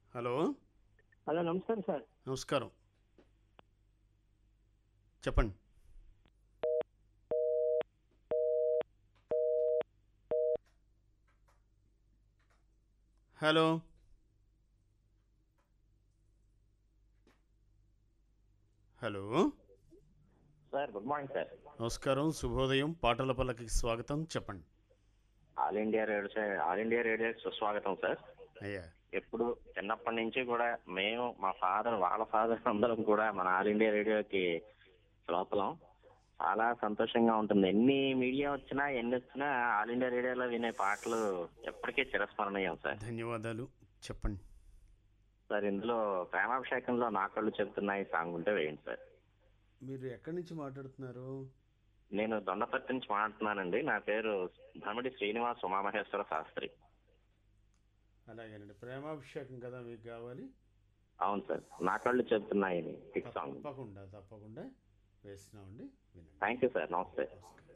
hello hello నమస్కారం sir నమస్కారం చెప్పండి hello hello sir good morning sir నమస్కారం శుభోదయం పాటల పల్లకి స్వాగతం చెప్పండి All India Radio All India Radio సుస్వాగతం సార్ అయ్యా ఎప్పుడు చిన్నప్పటి నుంచి కూడా మేము మా ఫాదర్ వాళ్ళ ఫాదర్ అందరం కూడా మన ఆల్ ఇండియా రేడియోకి శ్రోతలం చాలా సంతోషంగా ఉంటుంది ఎన్ని మీడియా వచ్చినా ఎన్ని వచ్చినా ఆల్ ఇండియా రేడియోలో వినే పాటలు ఎప్పటికీ చిరస్మరణీయం సార్ ధన్యవాదాలు చెప్పండి సార్ ఇందులో ప్రేమాభిషేకంలో నా కళ్ళు చెబుతున్నాయి సాంగ్ ఉంటే వేయండి సార్ మీరు ఎక్కడి నుంచి మాట్లాడుతున్నారు నేను దొండపర్తి నుంచి మాట్లాడుతున్నానండి నా పేరు ధమిడి శ్రీనివాస్ ఉమామహేశ్వర శాస్త్రి అలాగేనండి ప్రేమాభిషేకం కదా మీకు కావాలి అవును సార్ నా కళ్ళు చెబుతున్నాయి హిట్ సాంగ్ తప్పకుండా తప్పకుండా వేస్తున్నామండి వినండి థ్యాంక్ యూ సార్ నమస్తే నమస్కారం